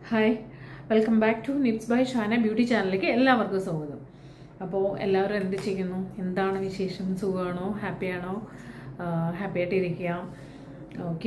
hi welcome back to nips by Shana beauty ചാനലിലേക്ക് എല്ലാവർക്കും സ്വാഗതം അപ്പോൾ എല്ലാവരും എന്ത് ചെയ്യുന്നു എന്താണ് വിശേഷം സുഖമാണോ ഹാപ്പിയാണോ ഹാപ്പി ആയിട്ടിരിക്കുക ഓക്കെ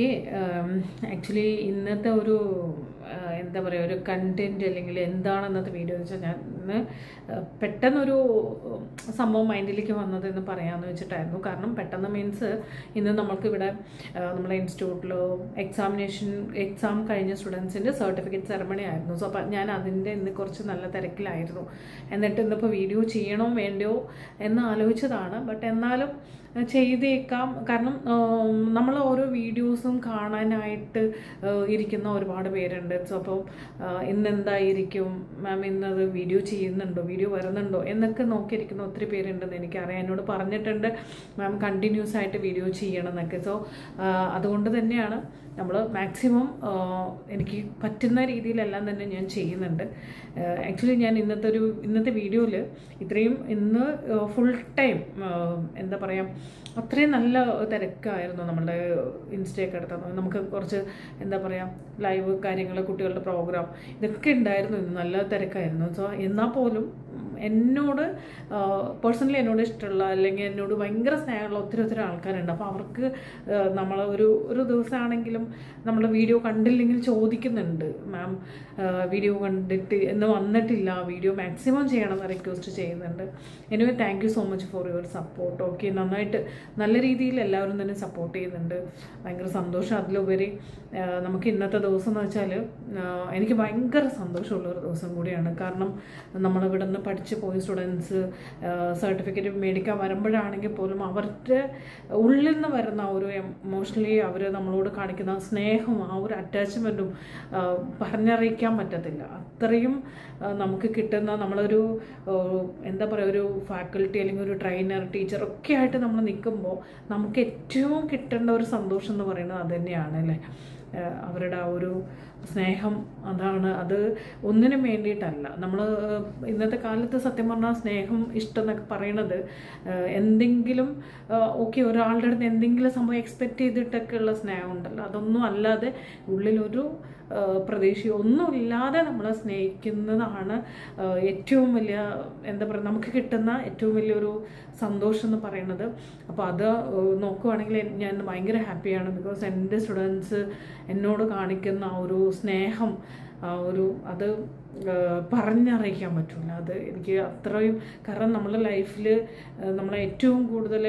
ആക്ച്വലി ഇന്നത്തെ ഒരു ആ, എന്താ പറയുക ഒരു കണ്ടൻറ്റ് അല്ലെങ്കിൽ എന്താണ് ഇന്നത്തെ വീഡിയോ എന്ന് വെച്ചാൽ ഞാൻ ഇന്ന് ആ, പെട്ടെന്നൊരു ഉം, സംഭവം മൈൻഡിലേക്ക് വന്നത് എന്ന് പറയാമെന്ന് വെച്ചിട്ടായിരുന്നു കാരണം പെട്ടെന്ന് മീൻസ് ഇന്ന് നമ്മൾക്കിവിടെ ആ, നമ്മുടെ ഇൻസ്റ്റിറ്റ്യൂട്ടിൽ എക്സാമിനേഷൻ എക്സാം കഴിഞ്ഞ സ്റ്റുഡൻസിൻ്റെ സർട്ടിഫിക്കറ്റ് സെറമണി ആയിരുന്നു സോ അപ്പം ഞാൻ അതിൻ്റെ ഇന്ന് കുറച്ച് നല്ല തിരക്കിലായിരുന്നു എന്നിട്ട് ഇന്നിപ്പോൾ വീഡിയോ ചെയ്യണോ വേണ്ടയോ എന്ന് ആലോചിച്ചതാണ് ബട്ട് എന്നാലും ആ, ചെയ്തേക്കാം കാരണം നമ്മൾ ഓരോ വീഡിയോസും കാണാനായിട്ട് ആ, ഇരിക്കുന്ന ഒരുപാട് പേരുണ്ട് സോ അപ്പോൾ ഇന്ന് എന്തായിരിക്കും മാം ഇന്നത് വീഡിയോ ചെയ്യുന്നുണ്ടോ വീഡിയോ വരുന്നുണ്ടോ എന്നൊക്കെ നോക്കിയിരിക്കുന്ന ഒത്തിരി പേരുണ്ടെന്ന് എനിക്കറിയാം എന്നോട് പറഞ്ഞിട്ടുണ്ട് മാം കണ്ടിന്യൂസ് ആയിട്ട് വീഡിയോ ചെയ്യണം എന്നൊക്കെ സോ അതുകൊണ്ട് തന്നെയാണ് നമ്മൾ മാക്സിമം എനിക്ക് പറ്റുന്ന രീതിയിലെല്ലാം തന്നെ ഞാൻ ചെയ്യുന്നുണ്ട് ആക്ച്വലി ഞാൻ ഇന്നത്തെ ഒരു ഇന്നത്തെ വീഡിയോയിൽ ഇത്രയും ഇന്ന് ഫുൾ ടൈം എന്താ പറയുക അത്രയും നല്ല തിരക്കായിരുന്നു നമ്മളുടെ ഇൻസ്റ്റയൊക്കെ എടുത്തത് നമുക്ക് കുറച്ച് എന്താ പറയുക ലൈവ് കാര്യങ്ങൾ കുട്ടികളുടെ പ്രോഗ്രാം ഇതൊക്കെ ഉണ്ടായിരുന്നു ഇന്ന് നല്ല തിരക്കായിരുന്നു സോ എന്നാൽ പോലും എന്നോട് പേഴ്സണലി എന്നോട് ഇഷ്ടമുള്ള അല്ലെങ്കിൽ എന്നോട് ഭയങ്കര സ്നേഹമുള്ള ഒത്തിരി ഒത്തിരി ആൾക്കാരുണ്ട് അപ്പോൾ അവർക്ക് നമ്മൾ ഒരു ഒരു ദിവസമാണെങ്കിലും നമ്മൾ വീഡിയോ കണ്ടില്ലെങ്കിൽ ചോദിക്കുന്നുണ്ട് മാം വീഡിയോ കണ്ടിട്ട് എന്ന് വന്നിട്ടില്ല വീഡിയോ മാക്സിമം ചെയ്യണമെന്ന് റിക്വസ്റ്റ് ചെയ്യുന്നുണ്ട് anyway thank you so much for your support okay നന്നായിട്ട് നല്ല രീതിയിൽ എല്ലാവരും തന്നെ സപ്പോർട്ട് ചെയ്യുന്നുണ്ട് ഭയങ്കര സന്തോഷം അതിലുപരി ആ, നമുക്ക് ഇന്നത്തെ ദിവസം എന്ന് വെച്ചാൽ എനിക്ക് ഭയങ്കര സന്തോഷമുള്ള ഒരു ദിവസം കൂടിയാണ് കാരണം നമ്മളിവിടെ നിന്ന് പഠിച്ച് പോയ സ്റ്റുഡൻസ് സർട്ടിഫിക്കറ്റ് മേടിക്കാൻ വരുമ്പോഴാണെങ്കിൽ പോലും അവരുടെ ഉള്ളിൽ നിന്ന് വരുന്ന ആ ഒരു എമോഷണലി അവർ നമ്മളോട് കാണിക്കുന്ന ആ സ്നേഹവും ആ ഒരു അറ്റാച്ച്മെൻറ്റും പറഞ്ഞറിയിക്കാൻ പറ്റത്തില്ല അത്രയും ആ, നമുക്ക് കിട്ടുന്ന നമ്മളൊരു ആ, എന്താ പറയുക ഒരു ഫാക്കൽറ്റി അല്ലെങ്കിൽ ഒരു ട്രെയിനർ ടീച്ചർ ഒക്കെ ആയിട്ട് നമ്മൾ നിൽക്കുമ്പോൾ നമുക്ക് ഏറ്റവും കിട്ടേണ്ട ഒരു സന്തോഷം എന്ന് പറയുന്നത് അത് തന്നെയാണ് അല്ലേ ആ, അവരുടെ ആ ഒരു സ്നേഹം അതാണ് അത് ഒന്നിനും വേണ്ടിയിട്ടല്ല നമ്മൾ ഇന്നത്തെ കാലത്ത് സത്യം പറഞ്ഞാൽ സ്നേഹം ഇഷ്ടം എന്നൊക്കെ പറയണത് ആ, എന്തെങ്കിലും ഓക്കെ ഒരാളുടെ അടുത്ത് എന്തെങ്കിലും സംഭവം എക്സ്പെക്റ്റ് ചെയ്തിട്ടൊക്കെ ഉള്ള സ്നേഹം ഉണ്ടല്ലോ അതൊന്നും അല്ലാതെ ഉള്ളിലൊരു ആ, പ്രതീക്ഷയോ ഒന്നുമില്ലാതെ നമ്മളെ സ്നേഹിക്കുന്നതാണ് ആ, ഏറ്റവും വലിയ എന്താ പറയുക നമുക്ക് കിട്ടുന്ന ഏറ്റവും വലിയൊരു സന്തോഷം എന്ന് പറയുന്നത് അപ്പോൾ അത് ആ, നോക്കുവാണെങ്കിൽ എൻ- ഞാൻ ഭയങ്കര ഹാപ്പിയാണ് ബിക്കോസ് എൻ്റെ സ്റ്റുഡൻസ് എന്നോട് കാണിക്കുന്ന ആ ഒരു സ്നേഹം ആ ഒരു അത് ആ, പറഞ്ഞറിയിക്കാൻ പറ്റില്ല അത് എനിക്ക് അത്രയും കാരണം നമ്മുടെ ലൈഫിൽ നമ്മളെ ഏറ്റവും കൂടുതൽ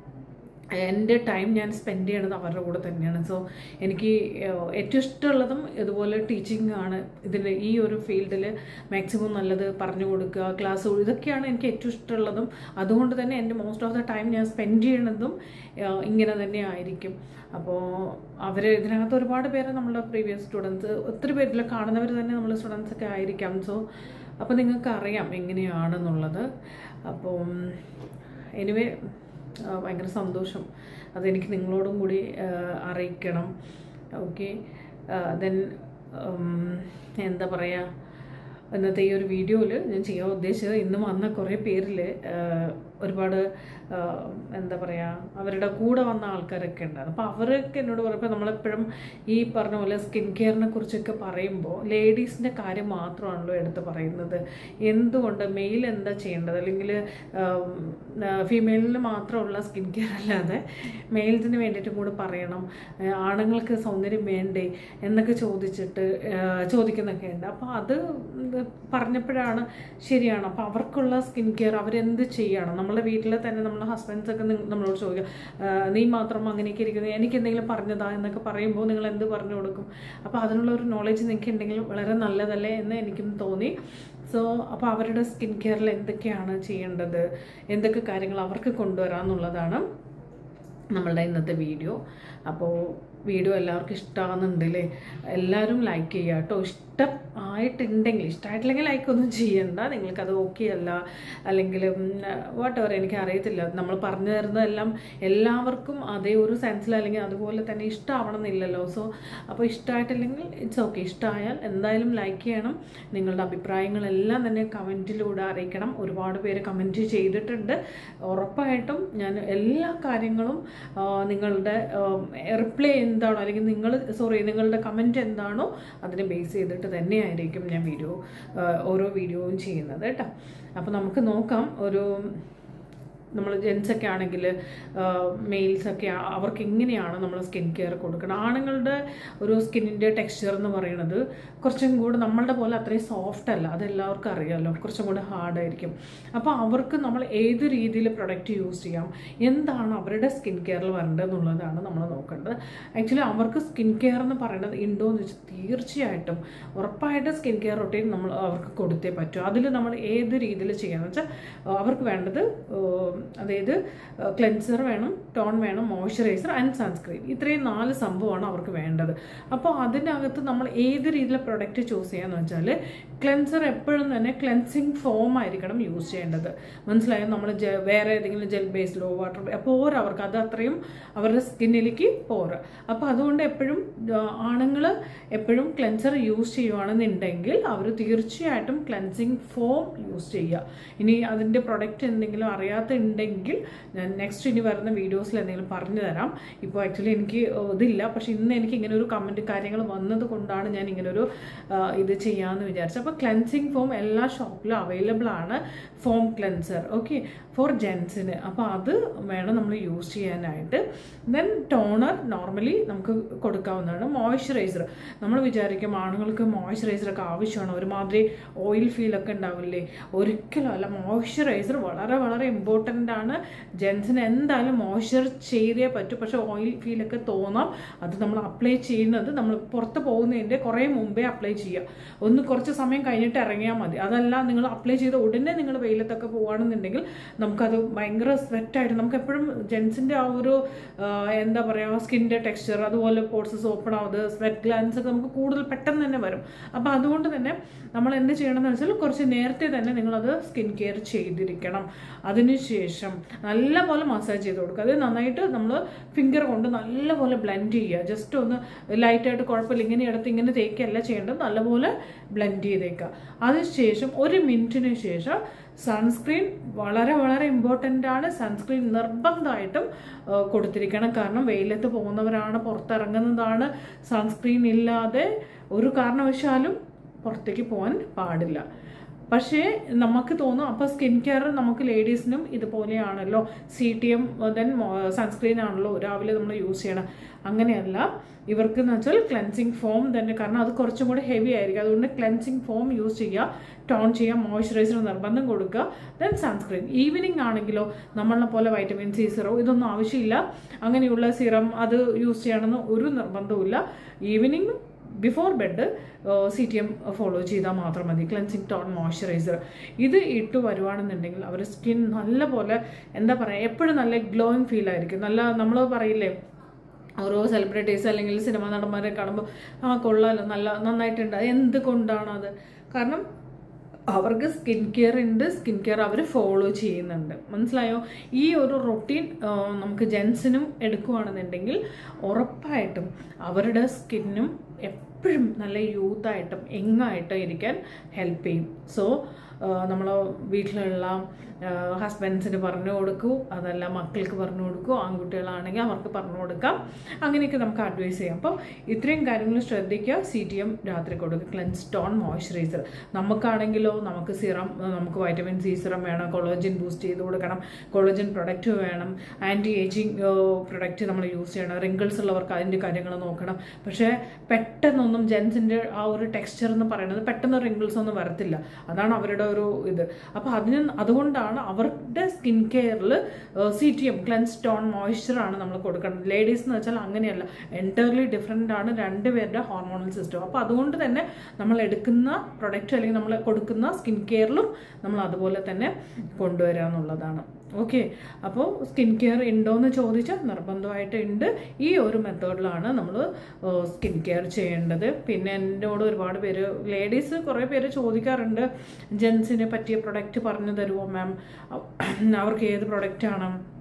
എൻ്റെ ടൈം ഞാൻ സ്പെൻഡ് ചെയ്യണത് അവരുടെ കൂടെ തന്നെയാണ് സോ എനിക്ക് ഏഹ്, ഏറ്റവും ഇഷ്ടമുള്ളതും ഇതുപോലെ ടീച്ചിങ് ആണ് ഇതിൻ്റെ ഈ ഒരു ഫീൽഡിൽ മാക്സിമം നല്ലത് പറഞ്ഞു കൊടുക്കുക ക്ലാസ് ഇതൊക്കെയാണ് എനിക്ക് ഏറ്റവും ഇഷ്ടമുള്ളതും അതുകൊണ്ട് തന്നെ എൻ്റെ മോസ്റ്റ് ഓഫ് ദ ടൈം ഞാൻ സ്പെൻഡ് ചെയ്യണതും ഏഹ്, ഇങ്ങനെ തന്നെ ആയിരിക്കും അപ്പോൾ അവർ ഇതിനകത്ത് ഒരുപാട് പേര് നമ്മുടെ പ്രീവിയസ് സ്റ്റുഡൻസ് ഒത്തിരി പേരിൽ കാണുന്നവർ തന്നെ നമ്മൾ സ്റ്റുഡൻസ് ഒക്കെ ആയിരിക്കാം സോ അപ്പോൾ നിങ്ങൾക്ക് അറിയാം എങ്ങനെയാണെന്നുള്ളത് അപ്പം എനിവേ ഭയങ്കര സന്തോഷം അതെനിക്ക് നിങ്ങളോടും കൂടി ആ, അറിയിക്കണം ഓക്കെ ദെൻ എന്താ പറയുക ഇന്നത്തെ ഈ ഒരു വീഡിയോയിൽ ഞാൻ ചെയ്യാൻ ഉദ്ദേശിച്ചത് ഇന്ന് വന്ന കുറേ പേരിൽ ഒരുപാട് ആ, എന്താ പറയുക അവരുടെ കൂടെ വന്ന ആൾക്കാരൊക്കെ ഉണ്ടായിരുന്നു അപ്പോൾ അവരൊക്കെ എന്നോട് പറയുമ്പോൾ നമ്മളെപ്പോഴും ഈ പറഞ്ഞ പോലെ സ്കിൻ കെയറിനെ കുറിച്ചൊക്കെ പറയുമ്പോൾ ലേഡീസിൻ്റെ കാര്യം മാത്രമാണല്ലോ എടുത്ത് പറയുന്നത് എന്തുകൊണ്ട് മെയിൽ എന്താ ചെയ്യേണ്ടത് അല്ലെങ്കിൽ ഫീമെയിലിന് മാത്രമുള്ള സ്കിൻ കെയർ അല്ലാതെ മെയിൽസിന് വേണ്ടിയിട്ടും കൂടെ പറയണം ആ, ആണുങ്ങൾക്ക് സൗന്ദര്യം വേണ്ടേ എന്നൊക്കെ ചോദിച്ചിട്ട് ആ, ചോദിക്കുന്നൊക്കെ ഉണ്ട് അപ്പോൾ അത് പറഞ്ഞപ്പോഴാണ് ശരിയാണ് അപ്പോൾ അവർക്കുള്ള സ്കിൻ കെയർ അവരെന്ത് ചെയ്യണം നമ്മളെ വീട്ടിൽ തന്നെ നമ്മളെ ഹസ്ബൻഡ്സ് ഒക്കെ നിങ്ങ- നമ്മളോട് ചോദിക്കുക "ആ, നീ മാത്രം അങ്ങനെയൊക്കെ ഇരിക്കുന്നത് എനിക്ക് എന്തെങ്കിലും പറഞ്ഞതാ എന്നൊക്കെ പറയുമ്പോൾ നിങ്ങൾ എന്ത് പറഞ്ഞു കൊടുക്കും അപ്പോൾ അതിനുള്ള ഒരു നോളജ് നിങ്ങൾക്ക് ഉണ്ടെങ്കിൽ വളരെ നല്ലതല്ലേ എന്ന് എനിക്കും തോന്നി സോ അപ്പോൾ അവരുടെ സ്കിൻ കെയറിൽ എന്തൊക്കെയാണ് ചെയ്യേണ്ടത് എന്തൊക്കെ കാര്യങ്ങൾ അവർക്ക് കൊണ്ടുവരാമെന്നുള്ളതാണ് നമ്മളുടെ ഇന്നത്തെ വീഡിയോ അപ്പോൾ വീഡിയോ എല്ലാവർക്കും ഇഷ്ടമാകുന്നുണ്ടല്ലേ എല്ലാവരും ലൈക്ക് ചെയ്യുക കേട്ടോ ഇഷ്ടം ആയിട്ടുണ്ടെങ്കിൽ ഇഷ്ടമായിട്ടില്ലെങ്കിൽ ലൈക്ക് ഒന്നും ചെയ്യണ്ട നിങ്ങൾക്കത് ഓക്കെ അല്ല അല്ലെങ്കിൽ വാട്ട് എവർ എനിക്ക് അറിയത്തില്ല നമ്മൾ പറഞ്ഞു തരുന്നതെല്ലാം എല്ലാവർക്കും അതേ ഒരു സെൻസിൽ അല്ലെങ്കിൽ അതുപോലെ തന്നെ ഇഷ്ടമാവണം എന്നില്ലല്ലോ സോ അപ്പോൾ ഇഷ്ടമായിട്ടില്ലെങ്കിൽ ഇറ്റ്സ് ഓക്കെ ഇഷ്ടമായാൽ എന്തായാലും ലൈക്ക് ചെയ്യണം നിങ്ങളുടെ അഭിപ്രായങ്ങളെല്ലാം തന്നെ കമൻറ്റിലൂടെ അറിയിക്കണം ഒരുപാട് പേര് കമൻറ്റ് ചെയ്തിട്ടുണ്ട് ഉറപ്പായിട്ടും ഞാൻ എല്ലാ കാര്യങ്ങളും ആ, നിങ്ങളുടെ റിപ്ലൈ എന്താണോ അല്ലെങ്കിൽ നിങ്ങൾ സോറി നിങ്ങളുടെ കമൻറ്റ് എന്താണോ അതിനെ ബേസ് ചെയ്തിട്ട് തന്നെയായിരിക്കും ആയിരിക്കും ഞാൻ വീഡിയോ ഓരോ വീഡിയോയും ചെയ്യുന്നത് കേട്ടോ അപ്പോൾ നമുക്ക് നോക്കാം ഒരു നമ്മൾ ജെൻസൊക്കെ ആണെങ്കിൽ മെയിൽസൊക്കെ അവർക്ക് എങ്ങനെയാണ് നമ്മൾ സ്കിൻ കെയർ കൊടുക്കണം ആണുങ്ങളുടെ ഒരു സ്കിന്നിൻ്റെ ടെക്സ്ചർ എന്ന് പറയുന്നത് കുറച്ചും കൂടെ നമ്മളുടെ പോലെ അത്രയും സോഫ്റ്റ് അല്ല അതെല്ലാവർക്കും അറിയാമല്ലോ കുറച്ചും കൂടെ ഹാർഡായിരിക്കും അപ്പോൾ അവർക്ക് നമ്മൾ ഏത് രീതിയിൽ പ്രൊഡക്റ്റ് യൂസ് ചെയ്യാം എന്താണ് അവരുടെ സ്കിൻ കെയറിൽ വരേണ്ടത് എന്നുള്ളതാണ് നമ്മൾ നോക്കേണ്ടത് ആക്ച്വലി അവർക്ക് സ്കിൻ കെയർ എന്ന് പറയുന്നത് ഉണ്ടോ എന്ന് വെച്ചാൽ തീർച്ചയായിട്ടും ഉറപ്പായിട്ടും സ്കിൻ കെയർ റൊട്ടീൻ നമ്മൾ അവർക്ക് കൊടുത്തേ പറ്റൂ അതിൽ നമ്മൾ ഏത് രീതിയിൽ ചെയ്യാന്ന് വെച്ചാൽ അവർക്ക് വേണ്ടത് അതായത് ക്ലെൻസർ വേണം ടോൺ വേണം മോയ്സ്ചറൈസർ ആൻഡ് സൺസ്ക്രീൻ ഇത്രയും നാല് സംഭവമാണ് അവർക്ക് വേണ്ടത് അപ്പോൾ അതിനകത്ത് നമ്മൾ ഏത് രീതിയിലെ പ്രൊഡക്റ്റ് ചൂസ് ചെയ്യാന്ന് വെച്ചാൽ ക്ലെൻസർ എപ്പോഴും തന്നെ ക്ലെൻസിങ് ഫോം ആയിരിക്കണം യൂസ് ചെയ്യേണ്ടത് മനസ്സിലായോ നമ്മൾ വേറെ ഏതെങ്കിലും ജെൽ ബേസ്ഡോ വാട്ടർ പോരാ അവർക്ക് അത് അത്രയും അവരുടെ സ്കിന്നിലേക്ക് പോരാ അപ്പോൾ അതുകൊണ്ട് എപ്പോഴും ആണുങ്ങൾ എപ്പോഴും ക്ലെൻസർ യൂസ് ചെയ്യുവാണെന്നുണ്ടെങ്കിൽ അവർ തീർച്ചയായിട്ടും ക്ലെൻസിങ് ഫോം യൂസ് ചെയ്യുക ഇനി അതിൻ്റെ പ്രൊഡക്റ്റ് എന്തെങ്കിലും അറിയാത്ത ഉണ്ടെങ്കിൽ ഞാൻ നെക്സ്റ്റ് ഇനി വരുന്ന വീഡിയോസിൽ എന്തെങ്കിലും പറഞ്ഞു തരാം ഇപ്പോൾ ആക്ച്വലി എനിക്ക് ഇതില്ല പക്ഷെ ഇന്ന് എനിക്ക് ഇങ്ങനെ ഒരു കമൻറ്റ് കാര്യങ്ങൾ വന്നത് കൊണ്ടാണ് ഞാൻ ഇങ്ങനെ ഒരു ഇത് ചെയ്യാമെന്ന് വിചാരിച്ചത് അപ്പോൾ ക്ലെൻസിങ് ഫോം എല്ലാ ഷോപ്പിലും അവൈലബിൾ ആണ് ഫോം ക്ലെൻസർ ഓക്കെ ഫോർ ജെൻസിന് അപ്പോൾ അത് വേണം നമ്മൾ യൂസ് ചെയ്യാനായിട്ട് ദെൻ ടോണർ നോർമലി നമുക്ക് കൊടുക്കാവുന്നതാണ് മോയ്സ്ചറൈസർ നമ്മൾ വിചാരിക്കും ആണുങ്ങൾക്ക് മോയ്സ്ചറൈസറൊക്കെ ആവശ്യമാണ് ഒരുമാതിരി ഓയിൽ ഫീലൊക്കെ ഉണ്ടാവില്ലേ ഒരിക്കലും അല്ല മോയ്സ്ചറൈസർ വളരെ വളരെ ഇമ്പോർട്ടൻ്റ് ആണ് ജെൻസിന് എന്തായാലും മോയ്സ്ചർ ചെയ്തേ പറ്റൂ പക്ഷെ ഓയിൽ ഫീലൊക്കെ തോന്നാം അത് നമ്മൾ അപ്ലൈ ചെയ്യുന്നത് നമ്മൾ പുറത്ത് പോകുന്നതിൻ്റെ കുറേ മുമ്പേ അപ്ലൈ ചെയ്യുക ഒന്ന് കുറച്ച് സമയം കഴിഞ്ഞിട്ട് ഇറങ്ങിയാൽ മതി അതല്ല നിങ്ങൾ അപ്ലൈ ചെയ്ത ഉടനെ നിങ്ങൾ വെയിലത്തൊക്കെ പോകുകയാണെന്നുണ്ടെങ്കിൽ നമുക്കത് ഭയങ്കര സ്വെറ്റായിട്ട് നമുക്ക് എപ്പോഴും ജെൻസിൻ്റെ ആ ഒരു എന്താ പറയുക സ്കിൻ്റെ ടെക്സ്ചർ അതുപോലെ പോർട്സസ് ഓപ്പൺ ആവുന്നത് സ്വെറ്റ് ഗ്ലാൻസ് ഒക്കെ നമുക്ക് കൂടുതൽ പെട്ടെന്ന് തന്നെ വരും അപ്പോൾ അതുകൊണ്ട് തന്നെ നമ്മൾ എന്ത് ചെയ്യണമെന്ന് വെച്ചാൽ കുറച്ച് നേരത്തെ തന്നെ നിങ്ങളത് സ്കിൻ കെയർ ചെയ്തിരിക്കണം അതിനുശേഷം നല്ലപോലെ മസാജ് ചെയ്ത് കൊടുക്കുക അത് നന്നായിട്ട് നമ്മൾ ഫിംഗർ കൊണ്ട് നല്ലപോലെ ബ്ലെൻഡ് ചെയ്യുക ജസ്റ്റ് ഒന്ന് ലൈറ്റായിട്ട് കുഴപ്പമില്ല ഇങ്ങനെ എടുത്ത് ഇങ്ങനെ തേക്കല്ല ചെയ്യേണ്ടത് നല്ലപോലെ ബ്ലെൻഡ് ചെയ്തേക്കുക അതിനുശേഷം ഒരു മിനിറ്റിന് ശേഷം സൺസ്ക്രീൻ വളരെ വളരെ ഇമ്പോർട്ടൻ്റ് ആണ് സൺസ്ക്രീൻ നിർബന്ധമായിട്ടും കൊടുത്തിരിക്കണം കാരണം വെയിലത്ത് പോകുന്നവരാണ് പുറത്തിറങ്ങുന്നതാണ് സൺസ്ക്രീൻ ഇല്ലാതെ ഒരു കാരണവശാലും പുറത്തേക്ക് പോകാൻ പാടില്ല പക്ഷേ നമുക്ക് തോന്നും അപ്പോൾ സ്കിൻ കെയർ നമുക്ക് ലേഡീസിനും ഇതുപോലെയാണല്ലോ C T M then sunscreen ആണല്ലോ രാവിലെ നമ്മൾ യൂസ് ചെയ്യണം അങ്ങനെയല്ല ഇവർക്ക് എന്ന് വെച്ചാൽ ക്ലെൻസിങ് ഫോം തന്നെ കാരണം അത് കുറച്ചും കൂടി ഹെവി ആയിരിക്കും അതുകൊണ്ട് ക്ലെൻസിങ് ഫോം യൂസ് ചെയ്യുക ടോൺ ചെയ്യുക മോയ്സ്ചറൈസർ നിർബന്ധം കൊടുക്കുക ദെൻ സൺസ്ക്രീൻ ഈവനിങ് ആണെങ്കിലോ നമ്മളെ പോലെ വൈറ്റമിൻ സി സിറോ ഇതൊന്നും ആവശ്യമില്ല അങ്ങനെയുള്ള സിറം അത് യൂസ് ചെയ്യണമെന്ന് ഒരു നിർബന്ധവുമില്ല evening before bed C T M follow ചെയ്താൽ മാത്രം മതി ക്ലെൻസിങ് ടോൺ മോയ്സ്ചറൈസർ ഇത് ഇട്ട് വരുവാണെന്നുണ്ടെങ്കിൽ അവരുടെ സ്കിൻ നല്ല പോലെ എന്താ പറയുക എപ്പോഴും നല്ല ഗ്ലോയിങ് ഫീൽ ആയിരിക്കും നല്ല നമ്മൾ പറയില്ലേ ഓരോ സെലിബ്രിറ്റീസ് അല്ലെങ്കിൽ സിനിമാ നടന്മാരെ കാണുമ്പോൾ ആ കൊള്ളാലോ നല്ല നന്നായിട്ടുണ്ട് എന്തുകൊണ്ടാണത് കാരണം അവർക്ക് സ്കിൻ കെയർ ഉണ്ട് സ്കിൻ കെയർ അവർ ഫോളോ ചെയ്യുന്നുണ്ട് മനസ്സിലായോ ഈ ഒരു റൊട്ടീൻ നമുക്ക് ജെൻസിനും എടുക്കുകയാണെന്നുണ്ടെങ്കിൽ ഉറപ്പായിട്ടും അവരുടെ സ്കിന്നും എപ്പോഴും നല്ല യൂത്തായിട്ടും യങ്ങായിട്ടും ഇരിക്കാൻ ഹെൽപ്പ് ചെയ്യും സോ നമ്മൾ വീട്ടിലുള്ള ഹസ്ബൻഡ്സിന് പറഞ്ഞു കൊടുക്കൂ അതല്ല മക്കൾക്ക് പറഞ്ഞു കൊടുക്കൂ ആൺകുട്ടികളാണെങ്കിൽ അവർക്ക് പറഞ്ഞു കൊടുക്കാം അങ്ങനെയൊക്കെ നമുക്ക് അഡ്വൈസ് ചെയ്യാം അപ്പോൾ ഇത്രയും കാര്യങ്ങൾ ശ്രദ്ധിക്കുക സി ടി എം രാത്രി കൊടുക്കുക ക്ലെൻസ് ടോൺ മോയ്സ്ചറൈസർ നമുക്കാണെങ്കിലോ നമുക്ക് സിറം നമുക്ക് വൈറ്റമിൻ സി സിറം വേണം കൊളോജിൻ ബൂസ്റ്റ് ചെയ്ത് കൊടുക്കണം കൊളോജിൻ പ്രൊഡക്റ്റ് വേണം ആൻറ്റി ഏജിങ് പ്രൊഡക്റ്റ് നമ്മൾ യൂസ് ചെയ്യണം റിങ്കിൾസ് ഉള്ളവർക്ക് അതിൻ്റെ കാര്യങ്ങൾ നോക്കണം പക്ഷേ പെട്ടെന്നൊന്നും ജെൻസിൻ്റെ ആ ഒരു ടെക്സ്ചർ എന്ന് പറയുന്നത് പെട്ടെന്ന് റിങ്കിൾസ് ഒന്നും വരത്തില്ല അതാണ് അവരുടെ ഒരു ഇത് അപ്പോൾ അതിന് അതുകൊണ്ടാണ് അവരുടെ സ്കിൻ കെയറിൽ C T M cleanse tone മോയ്സ്ചറാണ് നമ്മൾ കൊടുക്കേണ്ടത് ലേഡീസ് എന്ന് വെച്ചാൽ അങ്ങനെയല്ല എൻറ്റയർലി ഡിഫറെൻ്റ് ആണ് രണ്ടുപേരുടെ ഹോർമോണൽ സിസ്റ്റം അപ്പോൾ അതുകൊണ്ട് തന്നെ നമ്മൾ എടുക്കുന്ന പ്രൊഡക്റ്റ് അല്ലെങ്കിൽ നമ്മൾ കൊടുക്കുന്ന സ്കിൻ കെയറിലും നമ്മൾ അതുപോലെ തന്നെ കൊണ്ടുവരിക എന്നുള്ളതാണ് ഓക്കെ അപ്പോൾ സ്കിൻ കെയർ ഉണ്ടോ എന്ന് ചോദിച്ചാൽ നിർബന്ധമായിട്ട് ഉണ്ട് ഈ ഒരു മെത്തേഡിലാണ് നമ്മൾ സ്കിൻ കെയർ ചെയ്യേണ്ടത് പിന്നെ എന്നോട് ഒരുപാട് പേര് ലേഡീസ് കുറേ പേര് ചോദിക്കാറുണ്ട് ജെൻസിനെ പറ്റിയ പ്രൊഡക്റ്റ് പറഞ്ഞു തരുമോ മാം അവർക്ക് ഏത് പ്രൊഡക്റ്റാണ്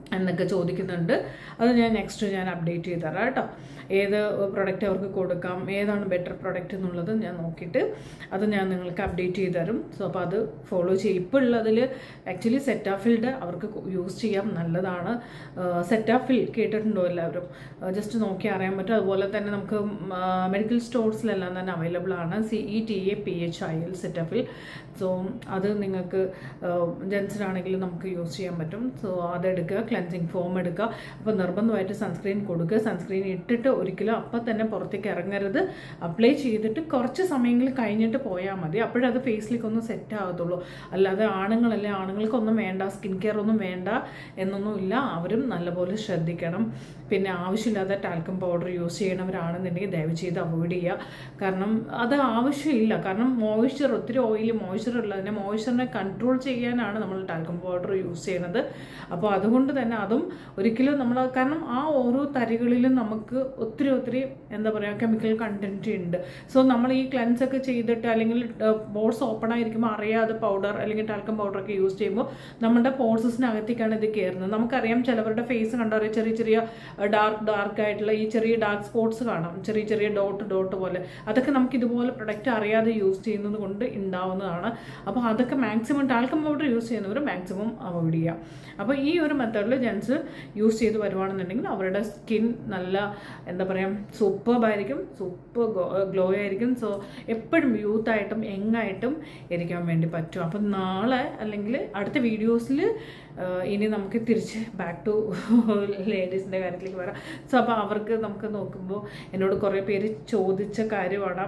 എന്നൊക്കെ ചോദിക്കുന്നുണ്ട് അത് ഞാൻ നെക്സ്റ്റ് ഞാൻ അപ്ഡേറ്റ് ചെയ്ത് തരാം കേട്ടോ ഏത് പ്രൊഡക്റ്റ് അവർക്ക് കൊടുക്കാം ഏതാണ് ബെറ്റർ പ്രൊഡക്റ്റ് എന്നുള്ളത് ഞാൻ നോക്കിയിട്ട് അത് ഞാൻ നിങ്ങൾക്ക് അപ്ഡേറ്റ് ചെയ്ത് തരും സോ അപ്പോൾ അത് ഫോളോ ചെയ്യും ഇപ്പോൾ ഉള്ളതിൽ ആക്ച്വലി സെറ്റാഫിൽഡ് അവർക്ക് യൂസ് ചെയ്യാം നല്ലതാണ് സെറ്റാഫിൽ കേട്ടിട്ടുണ്ടോ എല്ലാവരും ജസ്റ്റ് നോക്കി അറിയാൻ പറ്റും അതുപോലെ തന്നെ നമുക്ക് മെഡിക്കൽ സ്റ്റോഴ്സിലെല്ലാം തന്നെ അവൈലബിൾ ആണ് C E T A P H I L Cetaphil so അത് നിങ്ങൾക്ക് ജെൻസിനാണെങ്കിലും നമുക്ക് യൂസ് ചെയ്യാൻ പറ്റും സോ അതെടുക്കുക ക്ലെൻസിങ് ഫോം എടുക്കുക അപ്പോൾ നിർബന്ധമായിട്ട് സൺസ്ക്രീൻ കൊടുക്കുക സൺസ്ക്രീൻ ഇട്ടിട്ട് ഒരിക്കലും അപ്പം തന്നെ പുറത്തേക്ക് ഇറങ്ങരുത് അപ്ലൈ ചെയ്തിട്ട് കുറച്ച് സമയങ്ങൾ കഴിഞ്ഞിട്ട് പോയാൽ മതി അപ്പോഴത് ഫേസിലേക്ക് ഒന്ന് സെറ്റ് ആകത്തുള്ളൂ അല്ലാതെ ആണുങ്ങളല്ലേ ആണുങ്ങൾക്കൊന്നും വേണ്ട സ്കിൻ കെയർ ഒന്നും വേണ്ട എന്നൊന്നുമില്ല അവരും നല്ലപോലെ ശ്രദ്ധിക്കണം പിന്നെ ആവശ്യമില്ലാതെ ടാൽക്കം പൗഡർ യൂസ് ചെയ്യണവരാണെന്നുണ്ടെങ്കിൽ ദയവ് ചെയ്ത് അവോയ്ഡ് ചെയ്യുക കാരണം അത് ആവശ്യമില്ല കാരണം മോയ്സ്ചർ ഒത്തിരി ഓയിലി മോയ്സ്ചർ ഉള്ളതിനെ മോയ്സ്ചറിനെ കൺട്രോൾ ചെയ്യാനാണ് നമ്മൾ ടാൽക്കം പൗഡർ യൂസ് ചെയ്യുന്നത് അപ്പോൾ അതുകൊണ്ട് തന്നെ അതും ഒരിക്കലും നമ്മൾ കാരണം ആ ഓരോ തരികളിലും നമുക്ക് ഒത്തിരി ഒത്തിരി എന്താ പറയുക കെമിക്കൽ കണ്ടന്റ് ഉണ്ട് സോ നമ്മൾ ഈ ക്ലൻസ് ഒക്കെ ചെയ്തിട്ട് അല്ലെങ്കിൽ പോർട്സ് ഓപ്പൺ ആയിരിക്കുമ്പോൾ അറിയാതെ പൗഡർ അല്ലെങ്കിൽ ടാൽക്കം പൗഡർ ഒക്കെ യൂസ് ചെയ്യുമ്പോൾ നമ്മുടെ പോർസസിനകത്തേക്കാണ് ഇത് കയറുന്നത് നമുക്കറിയാം ചിലവരുടെ ഫേസ് കണ്ടറിയാം ചെറിയ ചെറിയ ഡാർക്ക് ഡാർക്ക് ആയിട്ടുള്ള ഈ ചെറിയ ഡാർക്ക് സ്പോട്ട്സ് കാണാം ചെറിയ ചെറിയ ഡോട്ട് ഡോട്ട് പോലെ അതൊക്കെ നമുക്ക് ഇതുപോലെ പ്രൊഡക്റ്റ് അറിയാതെ യൂസ് ചെയ്യുന്നത് കൊണ്ട് ഉണ്ടാവുന്നതാണ് അപ്പോൾ അതൊക്കെ മാക്സിമം ടാൽക്കം പൗഡർ യൂസ് ചെയ്യുന്നവർ മാക്സിമം അവോയ്ഡ് ചെയ്യാം അപ്പോൾ ഈ ഒരു മെത്തേഡിൽ ജെൻസ് യൂസ് ചെയ്ത് വരുവാണെന്നുണ്ടെങ്കിൽ അവരുടെ സ്കിൻ നല്ല എന്താ പറയുക സൂപ്പർബായിരിക്കും സൂപ്പർ ഗ്ലോ ആയിരിക്കും സോ എപ്പോഴും യൂത്തായിട്ടും യങ്ങായിട്ടും ഇരിക്കാൻ വേണ്ടി പറ്റും അപ്പം നാളെ അല്ലെങ്കിൽ അടുത്ത വീഡിയോസിൽ ഇനി നമുക്ക് തിരിച്ച് ബാക്ക് ടു ലേഡീസിൻ്റെ കാര്യത്തിലേക്ക് വരാം സോ അപ്പോൾ അവർക്ക് നമുക്ക് നോക്കുമ്പോൾ എന്നോട് കുറേ പേര് ചോദിച്ച കാര്യമാണ്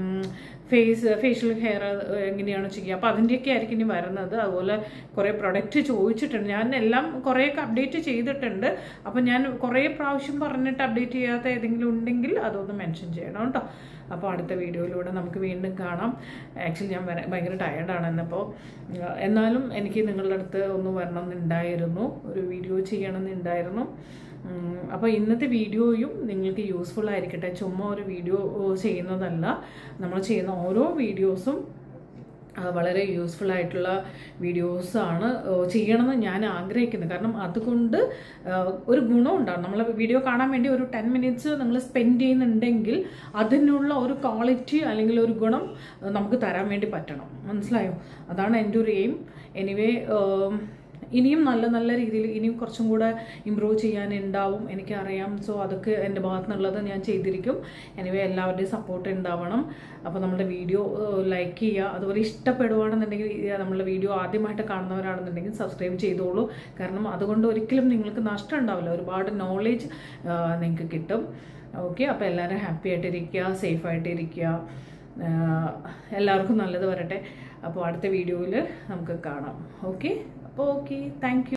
ഫേസ് ഫേഷ്യൽ ഹെയർ എങ്ങനെയാണ് ചെയ്യുക അപ്പോൾ അതിൻ്റെയൊക്കെ ആയിരിക്കും ഇനി വരുന്നത് അതുപോലെ കുറേ പ്രൊഡക്റ്റ് ചോദിച്ചിട്ടുണ്ട് ഞാൻ എല്ലാം കുറേയൊക്കെ അപ്ഡേറ്റ് ചെയ്തിട്ടുണ്ട് അപ്പോൾ ഞാൻ കുറേ പ്രാവശ്യം പറഞ്ഞിട്ട് അപ്ഡേറ്റ് ചെയ്യാത്ത ഏതെങ്കിലും ഉണ്ടെങ്കിൽ അതൊന്ന് മെൻഷൻ ചെയ്യണം കേട്ടോ അപ്പോൾ അടുത്ത വീഡിയോയിലൂടെ നമുക്ക് വീണ്ടും കാണാം ആക്ച്വലി ഞാൻ വര- ഭയങ്കര ടയർഡാണ് എന്നപ്പോൾ എന്നാലും എനിക്ക് നിങ്ങളുടെ അടുത്ത് ഒന്ന് വരണം എന്നുണ്ടായിരുന്നു ഒരു വീഡിയോ ചെയ്യണം എന്നുണ്ടായിരുന്നു ഉം, അപ്പോൾ ഇന്നത്തെ വീഡിയോയും നിങ്ങൾക്ക് യൂസ്ഫുൾ ആയിരിക്കട്ടെ ചുമ്മാ ഒരു വീഡിയോ ചെയ്യുന്നതല്ല നമ്മൾ ചെയ്യുന്ന ഓരോ വീഡിയോസും ആ, വളരെ യൂസ്ഫുൾ ആയിട്ടുള്ള വീഡിയോസാണ് ചെയ്യണമെന്ന് ഞാൻ ആഗ്രഹിക്കുന്നത് കാരണം അതുകൊണ്ട് ആ, ഒരു ഗുണം ഉണ്ടാകും നമ്മൾ വീഡിയോ കാണാൻ വേണ്ടി ഒരു ടെൻ മിനിറ്റ്സ് നിങ്ങൾ സ്പെൻഡ് ചെയ്യുന്നുണ്ടെങ്കിൽ അതിനുള്ള ഒരു ക്വാളിറ്റി അല്ലെങ്കിൽ ഒരു ഗുണം ആ, നമുക്ക് തരാൻ വേണ്ടി പറ്റണം മനസ്സിലായോ അതാണ് എൻ്റെ ഒരു എയിം എനിവേ ഇനിയും നല്ല നല്ല രീതിയിൽ ഇനിയും കുറച്ചും കൂടെ ഇമ്പ്രൂവ് ചെയ്യാനുണ്ടാവും എനിക്കറിയാം സോ അതൊക്കെ എൻ്റെ ഭാഗത്തു നിന്നുള്ളത് ഞാൻ ചെയ്തിരിക്കും എനിവേ എല്ലാവരുടെയും സപ്പോർട്ട് ഉണ്ടാവണം അപ്പോൾ നമ്മുടെ വീഡിയോ ലൈക്ക് ചെയ്യുക അതുപോലെ ഇഷ്ടപ്പെടുവാണെന്നുണ്ടെങ്കിൽ ഈ നമ്മളുടെ വീഡിയോ ആദ്യമായിട്ട് കാണുന്നവരാണെന്നുണ്ടെങ്കിൽ സബ്സ്ക്രൈബ് ചെയ്തോളൂ കാരണം അതുകൊണ്ട് ഒരിക്കലും നിങ്ങൾക്ക് നഷ്ടം ഉണ്ടാവില്ല ഒരുപാട് നോളേജ് നിങ്ങൾക്ക് കിട്ടും ഓക്കെ അപ്പോൾ എല്ലാവരും ഹാപ്പി ആയിട്ടിരിക്കുക സേഫ് ആയിട്ടിരിക്കുക ആഹ് എല്ലാവർക്കും നല്ലത് വരട്ടെ അപ്പോൾ അടുത്ത വീഡിയോയിൽ നമുക്ക് കാണാം ഓക്കെ അപ്പോൾ ഓക്കെ താങ്ക്